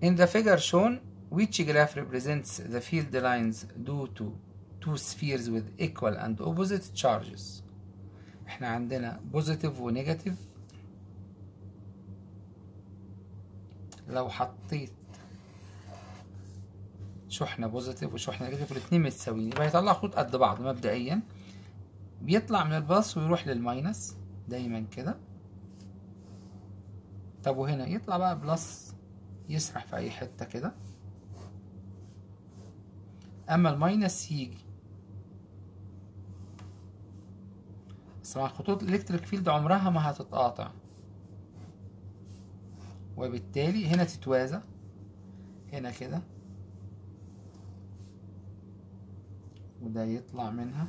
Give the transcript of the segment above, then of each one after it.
In the figure shown, which graph represents the field lines due to two spheres with equal and opposite charges احنا عندنا positive و negative لو حطيت شحنة بوزيتيف وشحنة نيجاتيف الاتنين متساويين يبقى هيطلع خطوط قد بعض مبدئيا بيطلع من البلس ويروح للماينس دايما كده طب وهنا يطلع بقى بلس يسرح في اي حتة كده اما الماينس يجي بس مع الخطوط الالكتريك فيلد عمرها ما هتتقاطع وبالتالي هنا تتوازى هنا كده وده يطلع منها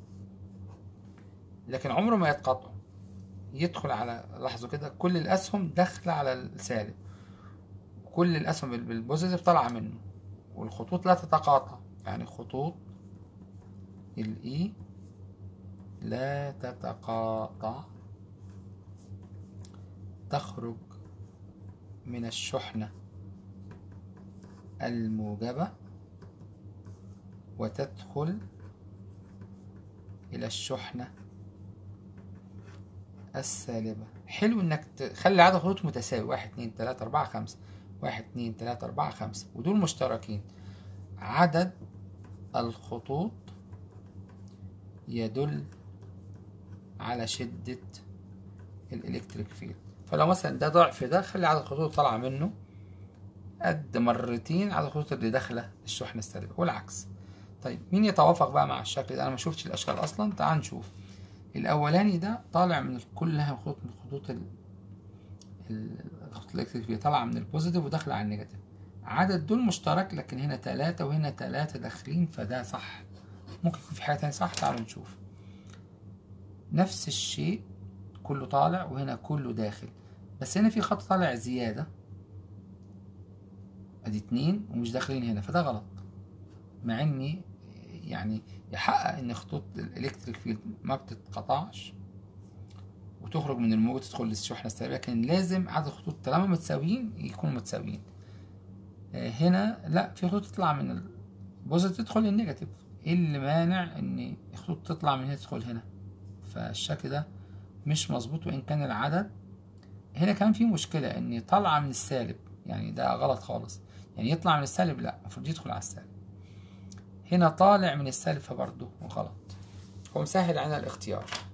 لكن عمره ما يتقاطع يدخل على لاحظوا كده كل الاسهم داخله على السالب كل الاسهم بالبوزيتيف طالعه منه والخطوط لا تتقاطع يعني خطوط الاي لا تتقاطع تخرج من الشحنة الموجبة وتدخل إلى الشحنة السالبة حلو إنك تخلي عدد خطوط متساوي واحد اتنين تلاتة أربعة خمسة واحد اتنين تلاتة أربعة خمسة ودول مشتركين عدد الخطوط يدل على شدة الإلكتريك فيلد فلو مثلا ده ضعف ده خلي عدد الخطوط طالعة منه قد مرتين عدد الخطوط اللي داخلة الشحنة السالبة والعكس طيب مين يتوافق بقى مع الشكل ده أنا ما شفتش الأشكال أصلا تعال نشوف الأولاني ده طالع من كلها خطوط من خطوط ال... الخطوط الإلكتريك فيلد طالعة من البوزيتيف وداخلة على النيجاتيف عدد دول مشترك لكن هنا تلاتة وهنا تلاتة داخلين فده صح ممكن يكون في حاجة تانية صح تعالوا نشوف نفس الشيء كله طالع وهنا كله داخل بس هنا في خط طالع زيادة ادي اتنين ومش داخلين هنا فده غلط مع اني يعني يحقق ان خطوط الالكتريك فيلد ما بتتقطعش وتخرج من الموجة تدخل للشحنة السالبة لكن لازم عدد الخطوط طالما متساويين يكونوا متساويين هنا لا في خطوط تطلع من البوزيتيف تدخل للنيجاتيف ايه اللي مانع ان الخطوط تطلع من هنا تدخل هنا فالشكل ده مش مظبوط وان كان العدد هنا كان في مشكلة ان طالعة من السالب يعني ده غلط خالص يعني يطلع من السالب لا المفروض يدخل على السالب هنا طالع من السالب فبرضه غلط هو مسهل علينا الاختيار